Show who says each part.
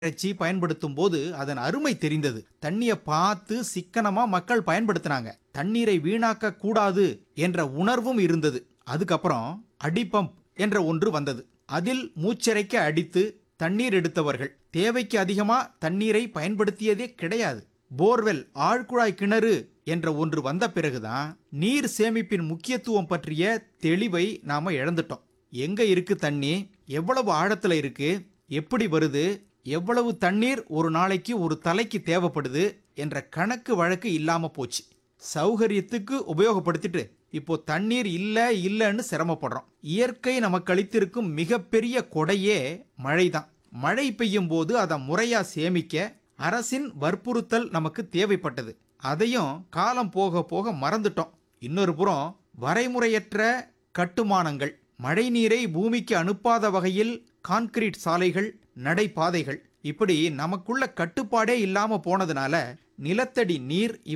Speaker 1: இறைச்சி பயன்படுத்தும் போது அதன் அருமை தெரிந்தது தண்ணிய பார்த்து சிக்கனமா மக்கள் பயன்படுத்தினாங்க தண்ணீரை வீணாக்க கூடாது என்ற உணர்வும் இருந்தது அதுக்கப்புறம் அடிப்பம்ப் என்ற ஒன்று வந்தது அதில் மூச்சரைக்க அடித்து தண்ணீர் எடுத்தவர்கள் தேவைக்கு அதிகமா தண்ணீரை பயன்படுத்தியதே கிடையாது போர்வெல் ஆழ்குழாய் கிணறு என்ற ஒன்று வந்த பிறகுதான் நீர் சேமிப்பின் முக்கியத்துவம் பற்றிய தெளிவை நாம இழந்துட்டோம் எங்க இருக்கு தண்ணி எவ்வளவு ஆழத்துல இருக்கு எப்படி வருது எவ்வளவு தண்ணீர் ஒரு நாளைக்கு ஒரு தலைக்கு தேவைப்படுது என்ற கணக்கு வழக்கு இல்லாம போச்சு சௌகரியத்துக்கு உபயோகப்படுத்திட்டு இப்போ தண்ணீர் இல்ல இல்லைன்னு சிரமப்படுறோம் இயற்கை நமக்கு அளித்திருக்கும் மிகப்பெரிய கொடையே மழைதான் மழை பெய்யும் போது அதை முறையா சேமிக்க அரசின் வற்புறுத்தல் நமக்கு தேவைப்பட்டது அதையும் காலம் போக போக மறந்துட்டோம் இன்னொரு புறம் வரைமுறையற்ற கட்டுமானங்கள் மழைநீரை பூமிக்கு அனுப்பாத வகையில் கான்கிரீட் சாலைகள் நடைபாதைகள் இப்படி நமக்குள்ள கட்டுப்பாடே இல்லாம போனதுனால நிலத்தடி நீர்